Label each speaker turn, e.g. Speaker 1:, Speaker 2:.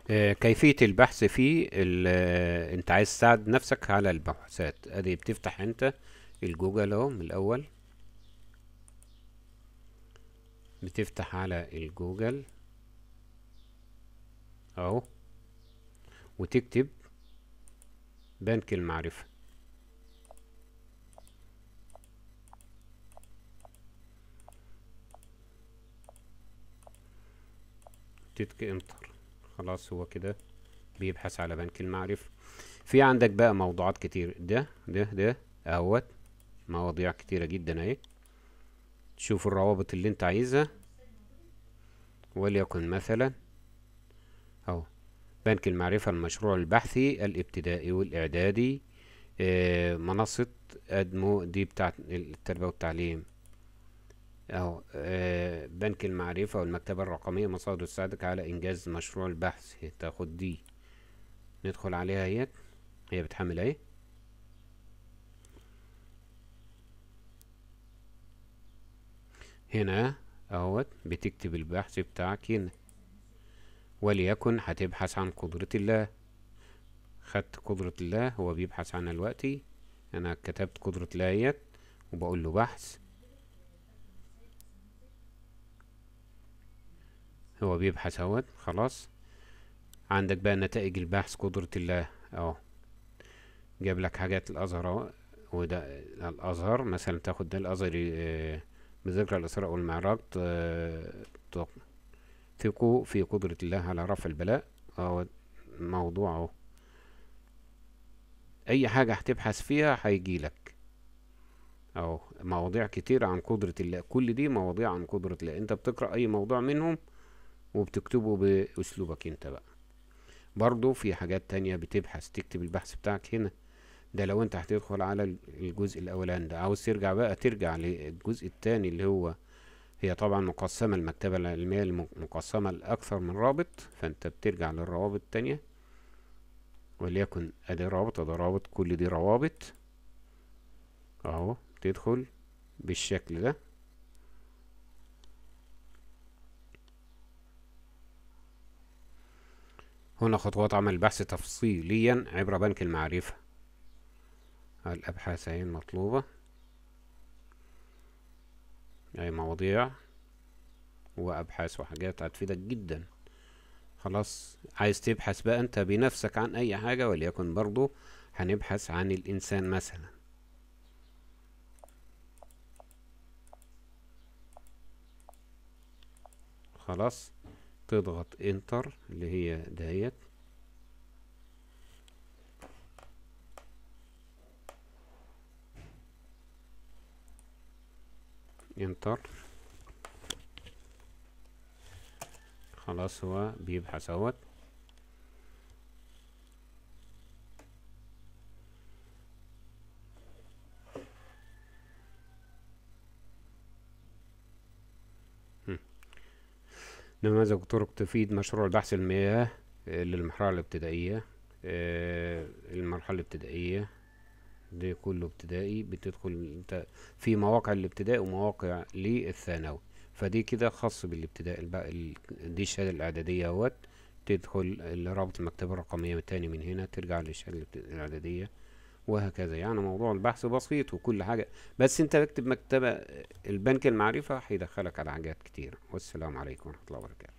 Speaker 1: آه، كيفية البحث فيه ال- آه، انت عايز تساعد نفسك على البحثات ادي بتفتح انت الجوجل اهو من الاول بتفتح على الجوجل اهو وتكتب بنك المعرفة تتك انتر خلاص هو كده بيبحث على بنك المعرفة في عندك بقى موضوعات كتير ده ده ده اهوت مواضيع كتيرة جدا اهي تشوف الروابط اللي انت عايزها وليكن مثلا اهو بنك المعرفة المشروع البحثي الابتدائي والاعدادي آه منصة ادمو دي بتاعت التربية والتعليم اهو آه بنك المعرفة والمكتبة الرقمية مصادر تساعدك على انجاز مشروع البحث تاخد دي ندخل عليها هي هي بتحمل اهي هنا اهوت بتكتب البحث بتاعك هنا وليكن هتبحث عن قدرة الله خدت قدرة الله هو بيبحث عنها دلوقتي انا كتبت قدرة الله اهيت وبقول له بحث هو بيبحث اهوت خلاص عندك بقى نتائج البحث قدرة الله اهو جاب لك حاجات الازهر اهو وده الازهر مثلا تاخد ده الازهري آه، بذكر الاسراء والمعراج ت- ت- ثقوا في قدرة الله على رفع البلاء اهو موضوع اهو اي حاجة هتبحث فيها هيجيلك اهو مواضيع كتير عن قدرة الله كل دي مواضيع عن قدرة الله انت بتقرأ اي موضوع منهم وبتكتبه باسلوبك انت بقى برضو في حاجات تانية بتبحث تكتب البحث بتاعك هنا ده لو انت هتدخل على ال- الجزء الاولاني ده عاوز ترجع بقى ترجع للجزء التاني اللي هو هي طبعا مقسمة المكتبة العلمية الم- مقسمة لأكثر من رابط فانت بترجع للروابط التانية وليكن ادي رابط ادي رابط كل دي روابط اهو تدخل بالشكل ده هنا خطوات عمل البحث تفصيليا عبر بنك المعرفة الأبحاث اهي المطلوبة أي مواضيع وأبحاث وحاجات هتفيدك جدا خلاص عايز تبحث بقى أنت بنفسك عن أي حاجة وليكن برضو هنبحث عن الإنسان مثلا خلاص تضغط انتر اللي هي دهيت انتر خلاص هو بيبحث اهوت نماذج طرق تفيد مشروع البحث المياه آه، للمرحلة الابتدائية آه، المرحلة الابتدائية ده كله ابتدائي بتدخل انت في مواقع الابتدائي ومواقع للثانوي فدي كده خاص بالابتدائي البقى ال- دي الشهادة الإعدادية اهوت تدخل رابط المكتبة الرقمية تاني من هنا ترجع للشهادة الابت- الإعدادية وهكذا يعني موضوع البحث بسيط وكل حاجة بس انت اكتب مكتبة البنك المعرفة هيدخلك على حاجات كتير والسلام عليكم ورحمة الله وبركاته